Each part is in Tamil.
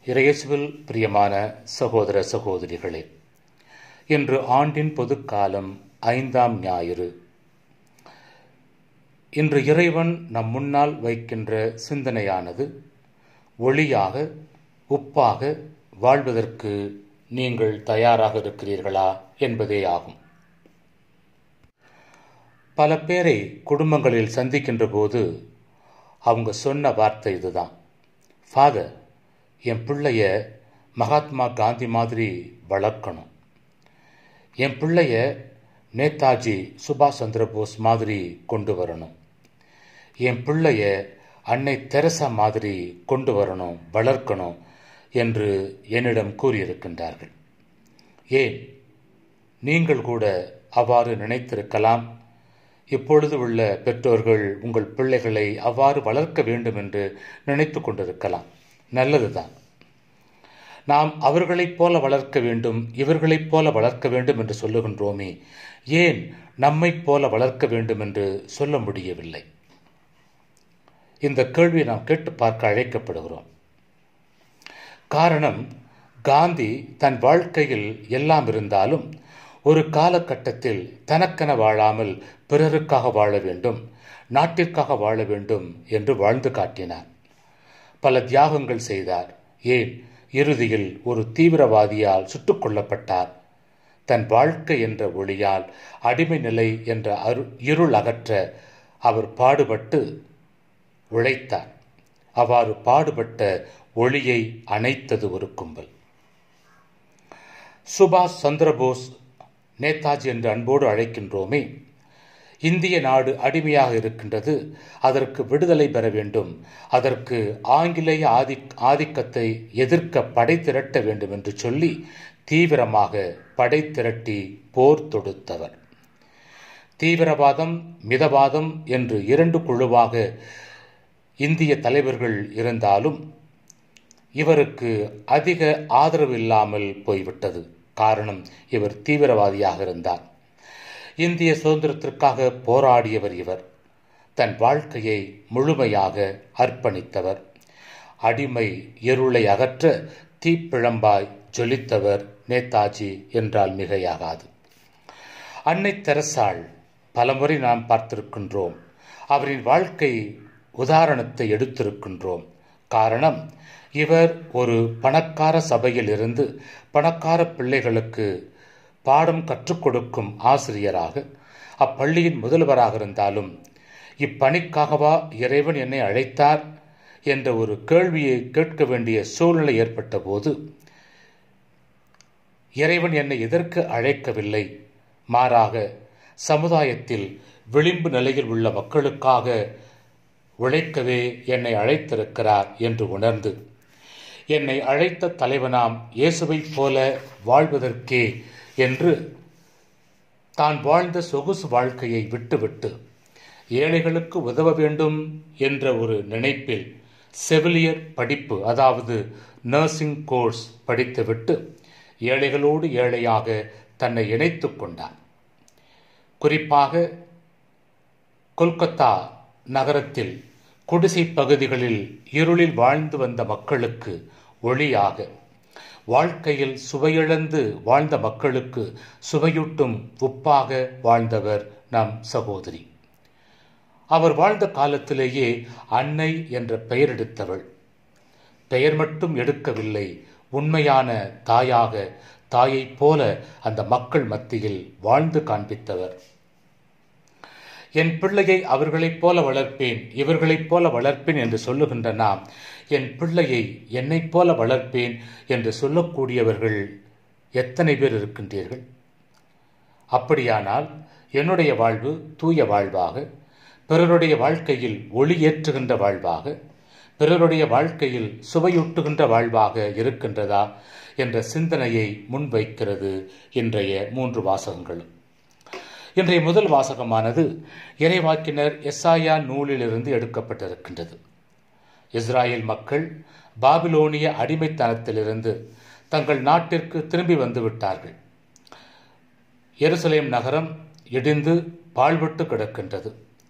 இறையேசுவில் பிரியமான சகோதர சகோதரிகளே இன்று ஆண்டின் பொதுக்காலம் ஐந்தாம் ஞாயிறு இன்று இறைவன் நம் முன்னால் வைக்கின்ற சிந்தனையானது ஒளியாக உப்பாக வாழ்வதற்கு நீங்கள் தயாராக இருக்கிறீர்களா என்பதே ஆகும் பல பேரை குடும்பங்களில் சந்திக்கின்ற போது அவங்க சொன்ன வார்த்தை இதுதான் ஃபாதர் என் பிள்ளைய மகாத்மா காந்தி மாதிரி வளர்க்கணும் என் பிள்ளைய நேதாஜி சுபாஷ் சந்திர போஸ் மாதிரி கொண்டு வரணும் என் பிள்ளைய அன்னை தெரசா மாதிரி கொண்டு வரணும் வளர்க்கணும் என்று என்னிடம் கூறியிருக்கின்றார்கள் ஏன் நீங்கள் கூட அவ்வாறு நினைத்திருக்கலாம் இப்பொழுது உள்ள பெற்றோர்கள் உங்கள் பிள்ளைகளை அவ்வாறு வளர்க்க வேண்டும் என்று நினைத்து கொண்டிருக்கலாம் நல்லதுதான் நாம் அவர்களைப் போல வளர்க்க வேண்டும் இவர்களைப் போல வளர்க்க வேண்டும் என்று சொல்லுகின்றோமே ஏன் நம்மைப் போல வளர்க்க வேண்டும் என்று சொல்ல முடியவில்லை இந்த கேள்வியை நாம் கேட்டு பார்க்க அழைக்கப்படுகிறோம் காரணம் காந்தி தன் வாழ்க்கையில் எல்லாம் இருந்தாலும் ஒரு காலகட்டத்தில் தனக்கென வாழாமல் பிறருக்காக வாழ வேண்டும் நாட்டிற்காக வாழ வேண்டும் என்று வாழ்ந்து காட்டினார் பல தியாகங்கள் செய்தார் ஏன் இறுதியில் ஒரு தீவிரவாதியால் சுட்டுக் கொல்லப்பட்டார் தன் வாழ்க்கை என்ற ஒளியால் அடிமை நிலை என்ற அரு இருள் அகற்ற அவர் பாடுபட்டு உழைத்தார் அவ்வாறு பாடுபட்ட ஒளியை அணைத்தது ஒரு கும்பல் சுபாஷ் சந்திரபோஸ் நேதாஜி என்று அன்போடு அழைக்கின்றோமே இந்திய நாடு அடிமையாக இருக்கின்றது அதற்கு விடுதலை பெற வேண்டும் அதற்கு ஆங்கிலேய ஆதி ஆதிக்கத்தை எதிர்க்க படை திரட்ட வேண்டும் என்று சொல்லி தீவிரமாக படை திரட்டி போர் தொடுத்தவர் தீவிரவாதம் மிதவாதம் என்று இரண்டு குழுவாக இந்திய தலைவர்கள் இருந்தாலும் இவருக்கு அதிக ஆதரவு இல்லாமல் போய்விட்டது காரணம் இவர் தீவிரவாதியாக இருந்தார் இந்திய சுதந்திரத்திற்காக போராடியவர் இவர் தன் வாழ்க்கையை முழுமையாக அர்ப்பணித்தவர் அடிமை இருளை அகற்ற தீப்பிழம்பாய் ஜொலித்தவர் நேதாஜி என்றால் மிகையாகாது அன்னை தெரசாள் பலமுறை நாம் பார்த்திருக்கின்றோம் அவரின் வாழ்க்கை உதாரணத்தை எடுத்திருக்கின்றோம் காரணம் இவர் ஒரு பணக்கார சபையில் இருந்து பணக்கார பிள்ளைகளுக்கு பாடம் கற்றுக் கொடுக்கும் ஆசிரியராக அப்பள்ளியின் முதல்வராக இருந்தாலும் இப்பணிக்காகவா இறைவன் என்னை அழைத்தார் என்ற ஒரு கேள்வியை கேட்க வேண்டிய சூழ்நிலை ஏற்பட்ட போது இறைவன் என்னை எதற்கு அழைக்கவில்லை மாறாக சமுதாயத்தில் விளிம்பு நிலையில் உள்ள மக்களுக்காக உழைக்கவே என்னை அழைத்திருக்கிறார் என்று உணர்ந்து என்னை அழைத்த தலைவனாம் இயேசுவைப் போல வாழ்வதற்கே என்று தான் வாழ்ந்த சொகுசு வாழ்க்கையை விட்டுவிட்டு ஏழைகளுக்கு உதவ வேண்டும் என்ற ஒரு நினைப்பில் செவிலியர் படிப்பு அதாவது நர்சிங் கோர்ஸ் படித்துவிட்டு ஏழைகளோடு ஏழையாக தன்னை இணைத்து கொண்டார் குறிப்பாக கொல்கத்தா நகரத்தில் குடிசை பகுதிகளில் இருளில் வாழ்ந்து வந்த மக்களுக்கு ஒளியாக வாழ்க்கையில் சுவையிழந்து வாழ்ந்த மக்களுக்கு சுவையூட்டும் உப்பாக வாழ்ந்தவர் நம் சகோதரி அவர் வாழ்ந்த காலத்திலேயே அன்னை என்ற பெயர் எடுத்தவள் பெயர் மட்டும் எடுக்கவில்லை உண்மையான தாயாக தாயைப் போல அந்த மக்கள் மத்தியில் வாழ்ந்து காண்பித்தவர் என் பிள்ளையை அவர்களைப் போல வளர்ப்பேன் இவர்களைப் போல வளர்ப்பேன் என்று சொல்லுகின்ற நாம் என் பிள்ளையை என்னைப் போல வளர்ப்பேன் என்று சொல்லக்கூடியவர்கள் எத்தனை பேர் இருக்கின்றீர்கள் அப்படியானால் என்னுடைய வாழ்வு தூய வாழ்வாக பிறருடைய வாழ்க்கையில் ஒளி ஏற்றுகின்ற வாழ்வாக பிறருடைய வாழ்க்கையில் சுவையூட்டுகின்ற வாழ்வாக இருக்கின்றதா என்ற சிந்தனையை முன்வைக்கிறது இன்றைய மூன்று வாசகங்களும் இன்றைய முதல் வாசகமானது இறைவாக்கினர் எஸ்ஆயா நூலிலிருந்து எடுக்கப்பட்டிருக்கின்றது இஸ்ராயேல் மக்கள் பாபிலோனிய அடிமைத்தனத்திலிருந்து தங்கள் நாட்டிற்கு திரும்பி வந்து விட்டார்கள் எருசலேம் நகரம் இடிந்து பாழ்பட்டு கிடக்கின்றது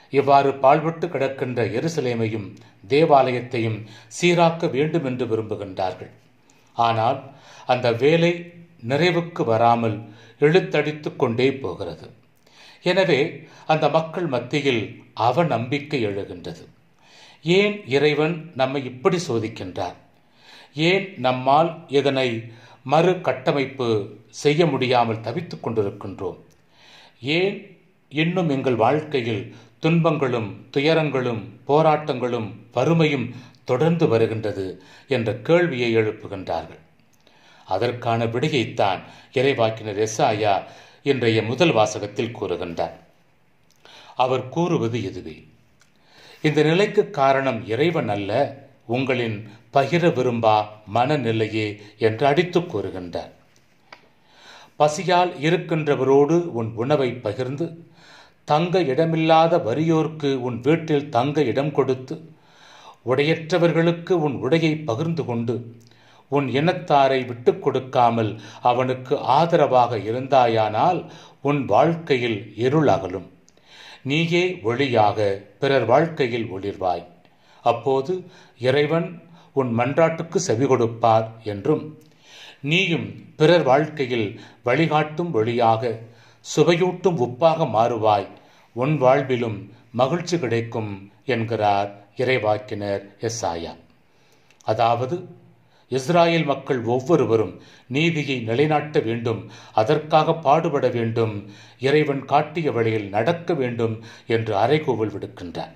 இவ்வாறு பாழ்பட்டு கிடக்கின்ற எருசலேமையும் தேவாலயத்தையும் சீராக்க வேண்டும் என்று விரும்புகின்றார்கள் ஆனால் அந்த வேலை நிறைவுக்கு வராமல் இழுத்தடித்து கொண்டே போகிறது எனவே அந்த மக்கள் மத்தியில் அவநம்பிக்கை எழுகின்றது ஏன் இறைவன் நம்மை இப்படி சோதிக்கின்றார் ஏன் நம்மால் இதனை மறு கட்டமைப்பு செய்ய முடியாமல் தவித்துக் கொண்டிருக்கின்றோம் ஏன் இன்னும் எங்கள் வாழ்க்கையில் துன்பங்களும் துயரங்களும் போராட்டங்களும் வறுமையும் தொடர்ந்து வருகின்றது என்ற கேள்வியை எழுப்புகின்றார்கள் அதற்கான விடையைத்தான் இறைவாக்கினர் எஸ்ஆயா இன்றைய முதல் வாசகத்தில் கூறுகின்றார் அவர் கூறுவது இதுவே இந்த நிலைக்கு காரணம் இறைவன் அல்ல உங்களின் பகிர விரும்பா மனநிலையே என்று அடித்து கூறுகின்றார் பசியால் இருக்கின்றவரோடு உன் உணவை பகிர்ந்து தங்க இடமில்லாத வறியோர்க்கு உன் வீட்டில் தங்க இடம் கொடுத்து உடையற்றவர்களுக்கு உன் உடையை பகிர்ந்து கொண்டு உன் இனத்தாரை விட்டுக் கொடுக்காமல் அவனுக்கு ஆதரவாக இருந்தாயானால் உன் வாழ்க்கையில் இருள் அகலும் நீயே ஒளியாக பிறர் வாழ்க்கையில் ஒளிர்வாய் அப்போது இறைவன் உன் மன்றாட்டுக்கு செவி கொடுப்பார் என்றும் நீயும் பிறர் வாழ்க்கையில் வழிகாட்டும் ஒளியாக சுவையூட்டும் உப்பாக மாறுவாய் உன் வாழ்விலும் மகிழ்ச்சி கிடைக்கும் என்கிறார் இறைவாக்கினர் எஸ்ஆயா அதாவது இஸ்ராயேல் மக்கள் ஒவ்வொருவரும் நீதியை நிலைநாட்ட வேண்டும் அதற்காக பாடுபட வேண்டும் இறைவன் காட்டிய வழியில் நடக்க வேண்டும் என்று அறைகூவல் விடுக்கின்றார்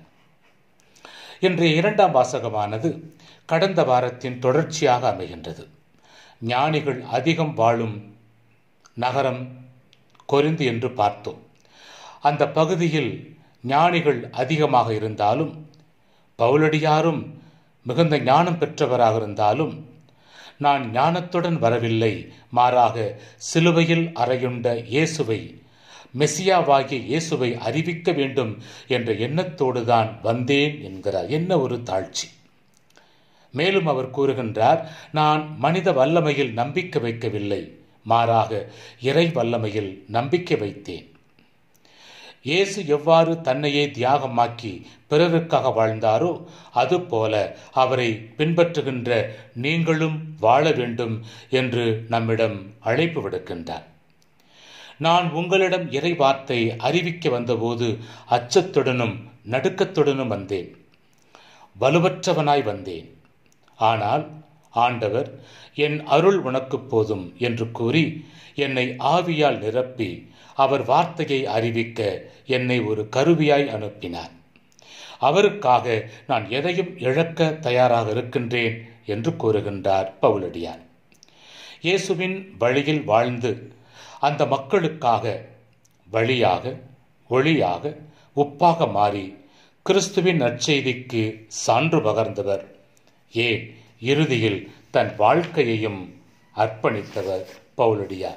இன்றைய இரண்டாம் வாசகமானது கடந்த வாரத்தின் தொடர்ச்சியாக அமைகின்றது ஞானிகள் அதிகம் வாழும் நகரம் கொரிந்து என்று பார்த்தோம் அந்த பகுதியில் ஞானிகள் அதிகமாக இருந்தாலும் பவுலடியாரும் மிகுந்த ஞானம் பெற்றவராக இருந்தாலும் நான் ஞானத்துடன் வரவில்லை மாறாக சிலுவையில் அறையுண்ட இயேசுவை மெசியாவாகிய இயேசுவை அறிவிக்க வேண்டும் என்ற எண்ணத்தோடு தான் வந்தேன் என்கிறார் என்ன ஒரு தாழ்ச்சி மேலும் அவர் கூறுகின்றார் நான் மனித வல்லமையில் நம்பிக்கை வைக்கவில்லை மாறாக இறை வல்லமையில் நம்பிக்கை வைத்தேன் இயேசு எவ்வாறு தன்னையே தியாகமாக்கி பிறருக்காக வாழ்ந்தாரோ அதுபோல அவரை பின்பற்றுகின்ற நீங்களும் வாழ வேண்டும் என்று நம்மிடம் அழைப்பு விடுக்கின்றார் நான் உங்களிடம் இறை வார்த்தை அறிவிக்க வந்தபோது அச்சத்துடனும் நடுக்கத்துடனும் வந்தேன் வலுவற்றவனாய் வந்தேன் ஆனால் ஆண்டவர் என் அருள் உனக்கு போதும் என்று கூறி என்னை ஆவியால் நிரப்பி அவர் வார்த்தையை அறிவிக்க என்னை ஒரு கருவியாய் அனுப்பினார் அவருக்காக நான் எதையும் இழக்க தயாராக இருக்கின்றேன் என்று கூறுகின்றார் பவுலடியார் இயேசுவின் வழியில் வாழ்ந்து அந்த மக்களுக்காக வழியாக ஒளியாக உப்பாக மாறி கிறிஸ்துவின் நற்செய்திக்கு சான்று பகர்ந்தவர் ஏன் இறுதியில் தன் வாழ்க்கையையும் அர்ப்பணித்தவர் பவுலடியார்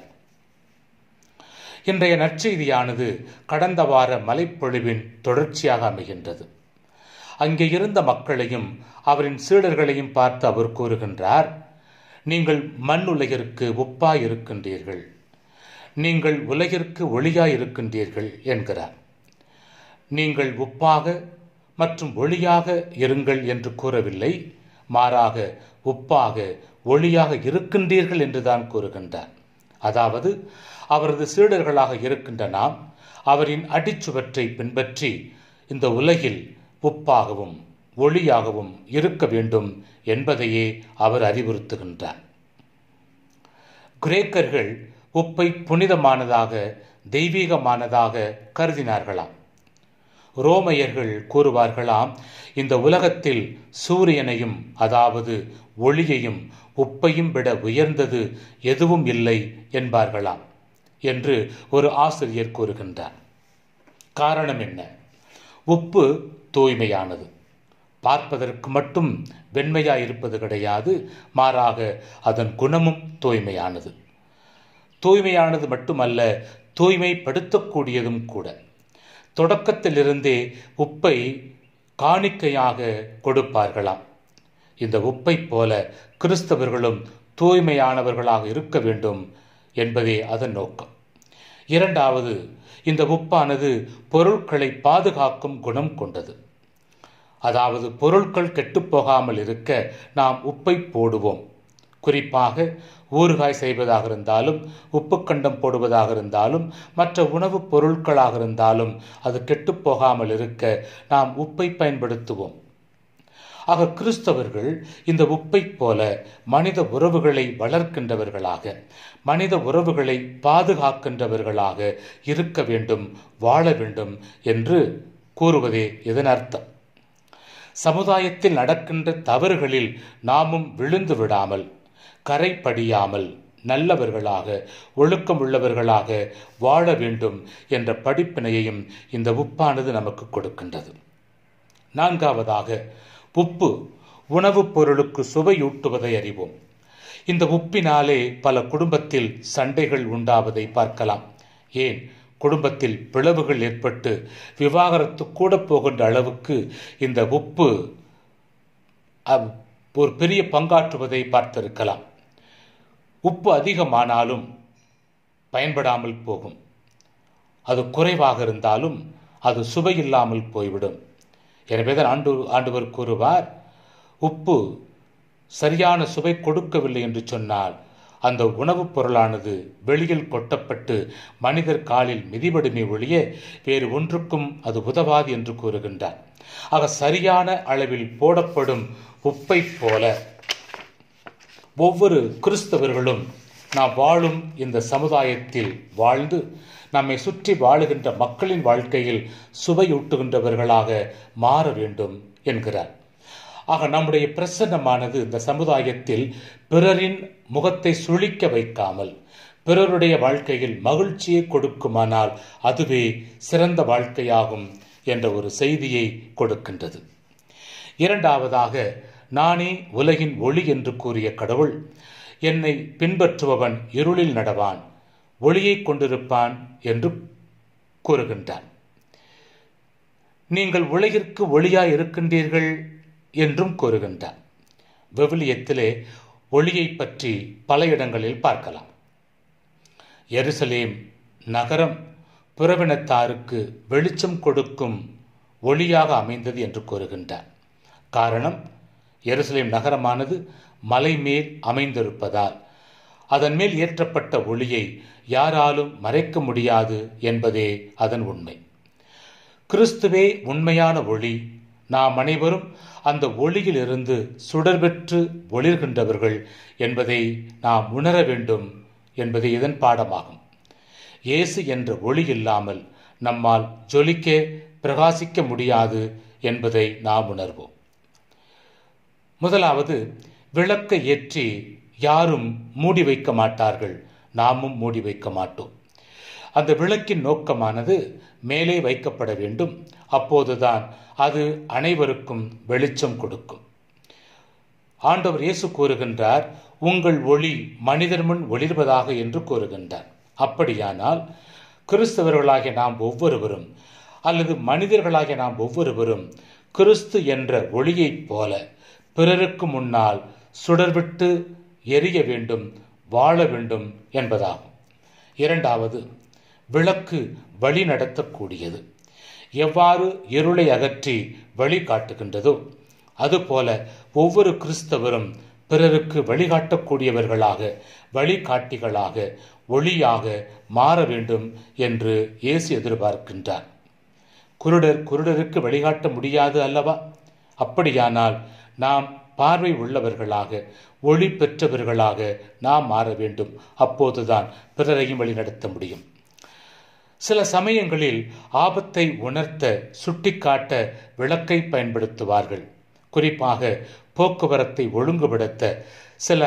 இன்றைய நற்செய்தியானது கடந்த வார மலைப்பொழிவின் தொடர்ச்சியாக அமைகின்றது அங்கே இருந்த மக்களையும் அவரின் சீடர்களையும் பார்த்து அவர் கூறுகின்றார் நீங்கள் மண் உலகிற்கு உப்பாய் இருக்கின்றீர்கள் நீங்கள் உலகிற்கு ஒளியாய் இருக்கின்றீர்கள் என்கிறார் நீங்கள் உப்பாக மற்றும் ஒளியாக இருங்கள் என்று கூறவில்லை மாறாக உப்பாக ஒளியாக இருக்கின்றீர்கள் என்றுதான் கூறுகின்றார் அதாவது அவரது சீடர்களாக இருக்கின்ற நாம் அவரின் அடிச்சுவற்றை பின்பற்றி இந்த உலகில் உப்பாகவும் ஒளியாகவும் இருக்க வேண்டும் என்பதையே அவர் அறிவுறுத்துகின்றார் கிரேக்கர்கள் உப்பை புனிதமானதாக தெய்வீகமானதாக கருதினார்களாம் ரோமையர்கள் கூறுவார்களாம் இந்த உலகத்தில் சூரியனையும் அதாவது ஒளியையும் உப்பையும் விட உயர்ந்தது எதுவும் இல்லை என்பார்களாம் என்று ஒரு ஆசிரியர் கூறுகின்றார் காரணம் என்ன உப்பு தூய்மையானது பார்ப்பதற்கு மட்டும் வெண்மையாய் இருப்பது கிடையாது மாறாக அதன் குணமும் தூய்மையானது தூய்மையானது மட்டுமல்ல தூய்மைப்படுத்தக்கூடியதும் கூட தொடக்கத்திலிருந்தே உப்பை காணிக்கையாக கொடுப்பார்களாம் இந்த உப்பை போல கிறிஸ்தவர்களும் தூய்மையானவர்களாக இருக்க வேண்டும் என்பதே அதன் நோக்கம் இரண்டாவது இந்த உப்பானது பொருட்களை பாதுகாக்கும் குணம் கொண்டது அதாவது பொருட்கள் கெட்டுப்போகாமல் இருக்க நாம் உப்பை போடுவோம் குறிப்பாக ஊறுகாய் செய்வதாக இருந்தாலும் உப்பு கண்டம் போடுவதாக இருந்தாலும் மற்ற உணவுப் பொருட்களாக இருந்தாலும் அது கெட்டுப்போகாமல் இருக்க நாம் உப்பை பயன்படுத்துவோம் ஆக கிறிஸ்தவர்கள் இந்த உப்பைப் போல மனித உறவுகளை வளர்க்கின்றவர்களாக மனித உறவுகளை பாதுகாக்கின்றவர்களாக இருக்க வேண்டும் வாழ வேண்டும் என்று கூறுவதே இதன் அர்த்தம் சமுதாயத்தில் நடக்கின்ற தவறுகளில் நாமும் விழுந்து விடாமல் கரை படியாமல் நல்லவர்களாக ஒழுக்கம் உள்ளவர்களாக வாழ வேண்டும் என்ற படிப்பினையையும் இந்த உப்பானது நமக்கு கொடுக்கின்றது நான்காவதாக உப்பு உணவுப் பொருளுக்கு சுவையூட்டுவதை அறிவோம் இந்த உப்பினாலே பல குடும்பத்தில் சண்டைகள் உண்டாவதை பார்க்கலாம் ஏன் குடும்பத்தில் பிளவுகள் ஏற்பட்டு விவாகரத்து கூட போகின்ற அளவுக்கு இந்த உப்பு ஒரு பெரிய பங்காற்றுவதை பார்த்திருக்கலாம் உப்பு அதிகமானாலும் பயன்படாமல் போகும் அது குறைவாக இருந்தாலும் அது சுவையில்லாமல் போய்விடும் எனவே தான் ஆண்டு ஆண்டவர் கூறுவார் உப்பு சரியான சுவை கொடுக்கவில்லை என்று சொன்னால் அந்த உணவுப் பொருளானது வெளியில் கொட்டப்பட்டு மனிதர் காலில் மிதிபடுமே ஒழிய வேறு ஒன்றுக்கும் அது உதவாது என்று கூறுகின்றார் ஆக சரியான அளவில் போடப்படும் உப்பை போல ஒவ்வொரு கிறிஸ்தவர்களும் நாம் வாழும் இந்த சமுதாயத்தில் வாழ்ந்து நம்மை சுற்றி வாழுகின்ற மக்களின் வாழ்க்கையில் சுவையூட்டுகின்றவர்களாக மாற வேண்டும் என்கிறார் ஆக நம்முடைய பிரசன்னமானது இந்த சமுதாயத்தில் பிறரின் முகத்தை சுழிக்க வைக்காமல் பிறருடைய வாழ்க்கையில் மகிழ்ச்சியை கொடுக்குமானால் அதுவே சிறந்த வாழ்க்கையாகும் என்ற ஒரு செய்தியை கொடுக்கின்றது இரண்டாவதாக நானே உலகின் ஒளி என்று கூறிய கடவுள் என்னை பின்பற்றுபவன் இருளில் நடவான் ஒளியை கொண்டிருப்பான் என்று கூறுகின்றான் நீங்கள் உலகிற்கு ஒளியாய் இருக்கின்றீர்கள் என்றும் கூறுகின்றார் விவிலியத்திலே ஒளியை பற்றி பல இடங்களில் பார்க்கலாம் எருசலேம் நகரம் புறவினத்தாருக்கு வெளிச்சம் கொடுக்கும் ஒளியாக அமைந்தது என்று கூறுகின்றார் காரணம் எருசலேம் நகரமானது மலை மேல் அமைந்திருப்பதால் அதன் மேல் ஏற்றப்பட்ட ஒளியை யாராலும் மறைக்க முடியாது என்பதே அதன் உண்மை கிறிஸ்துவே உண்மையான ஒளி நாம் அனைவரும் அந்த ஒளியிலிருந்து சுடர் பெற்று ஒளிர்கின்றவர்கள் என்பதை நாம் உணர வேண்டும் என்பது இதன் பாடமாகும் இயேசு என்ற ஒளி இல்லாமல் நம்மால் ஜொலிக்க பிரகாசிக்க முடியாது என்பதை நாம் உணர்வோம் முதலாவது விளக்கை ஏற்றி யாரும் மூடி வைக்க மாட்டார்கள் நாமும் மூடி வைக்க மாட்டோம் அந்த விளக்கின் நோக்கமானது மேலே வைக்கப்பட வேண்டும் அப்போதுதான் அது அனைவருக்கும் வெளிச்சம் கொடுக்கும் ஆண்டவர் இயேசு கூறுகின்றார் உங்கள் ஒளி மனிதர் முன் ஒளிர்வதாக என்று கூறுகின்றார் அப்படியானால் கிறிஸ்தவர்களாகிய நாம் ஒவ்வொருவரும் அல்லது மனிதர்களாகிய நாம் ஒவ்வொருவரும் கிறிஸ்து என்ற ஒளியைப் போல பிறருக்கு முன்னால் சுடர்விட்டு எரிய வேண்டும் வாழ வேண்டும் என்பதாகும் இரண்டாவது விளக்கு வழி நடத்தக்கூடியது எவ்வாறு இருளை அகற்றி வழி காட்டுகின்றதோ அதுபோல ஒவ்வொரு கிறிஸ்தவரும் பிறருக்கு வழிகாட்டக்கூடியவர்களாக வழிகாட்டிகளாக ஒளியாக மாற வேண்டும் என்று இயேசு எதிர்பார்க்கின்றார் குருடர் குருடருக்கு வழிகாட்ட முடியாது அல்லவா அப்படியானால் நாம் பார்வை உள்ளவர்களாக ஒளி பெற்றவர்களாக நாம் மாற வேண்டும் அப்போதுதான் பிறரையும் வழிநடத்த முடியும் சில சமயங்களில் ஆபத்தை உணர்த்த சுட்டிக்காட்ட விளக்கை பயன்படுத்துவார்கள் குறிப்பாக போக்குவரத்தை ஒழுங்குபடுத்த சில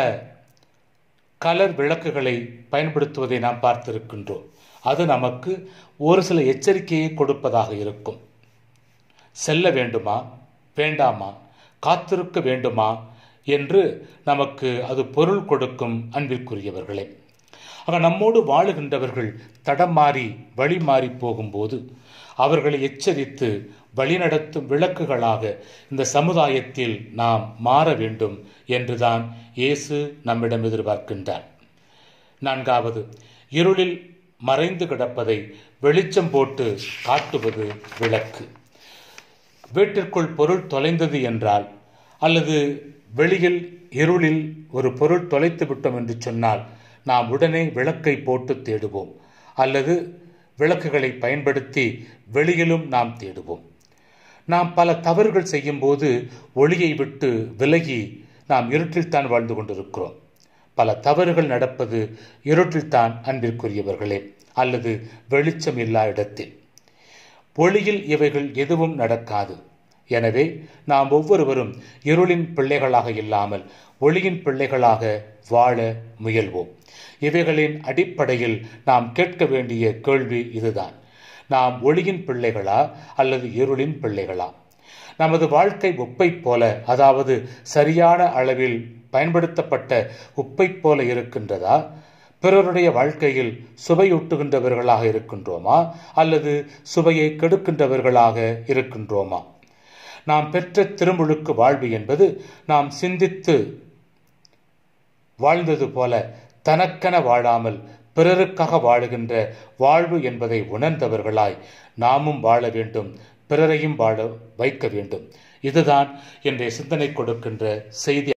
கலர் விளக்குகளை பயன்படுத்துவதை நாம் பார்த்திருக்கின்றோம் அது நமக்கு ஒரு சில எச்சரிக்கையை கொடுப்பதாக இருக்கும் செல்ல வேண்டுமா வேண்டாமா காத்திருக்க வேண்டுமா என்று நமக்கு அது பொருள் கொடுக்கும் அன்பிற்குரியவர்களே ஆக நம்மோடு வாழுகின்றவர்கள் தடம் மாறி வழி மாறி போகும்போது அவர்களை எச்சரித்து வழிநடத்தும் விளக்குகளாக இந்த சமுதாயத்தில் நாம் மாற வேண்டும் என்றுதான் இயேசு நம்மிடம் எதிர்பார்க்கின்றார் நான்காவது இருளில் மறைந்து கிடப்பதை வெளிச்சம் போட்டு காட்டுவது விளக்கு வீட்டிற்குள் பொருள் தொலைந்தது என்றால் அல்லது வெளியில் இருளில் ஒரு பொருள் தொலைத்து விட்டோம் என்று சொன்னால் நாம் உடனே விளக்கை போட்டு தேடுவோம் அல்லது விளக்குகளை பயன்படுத்தி வெளியிலும் நாம் தேடுவோம் நாம் பல தவறுகள் செய்யும்போது ஒளியை விட்டு விலகி நாம் இருட்டில்தான் வாழ்ந்து கொண்டிருக்கிறோம் பல தவறுகள் நடப்பது இருட்டில்தான் அன்பிற்குரியவர்களே அல்லது வெளிச்சம் இல்லா இடத்தில் ஒளியில் இவைகள் எதுவும் நடக்காது எனவே நாம் ஒவ்வொருவரும் இருளின் பிள்ளைகளாக இல்லாமல் ஒளியின் பிள்ளைகளாக வாழ முயல்வோம் இவைகளின் அடிப்படையில் நாம் கேட்க வேண்டிய கேள்வி இதுதான் நாம் ஒளியின் பிள்ளைகளா அல்லது இருளின் பிள்ளைகளா நமது வாழ்க்கை உப்பை போல அதாவது சரியான அளவில் பயன்படுத்தப்பட்ட உப்பை போல இருக்கின்றதா பிறருடைய வாழ்க்கையில் சுவையூட்டுகின்றவர்களாக இருக்கின்றோமா அல்லது சுவையை கெடுக்கின்றவர்களாக இருக்கின்றோமா நாம் பெற்ற திருமுழுக்கு வாழ்வு என்பது நாம் சிந்தித்து வாழ்ந்தது போல தனக்கென வாழாமல் பிறருக்காக வாழுகின்ற வாழ்வு என்பதை உணர்ந்தவர்களாய் நாமும் வாழ வேண்டும் பிறரையும் வாழ வைக்க வேண்டும் இதுதான் என்னுடைய சிந்தனை கொடுக்கின்ற செய்தி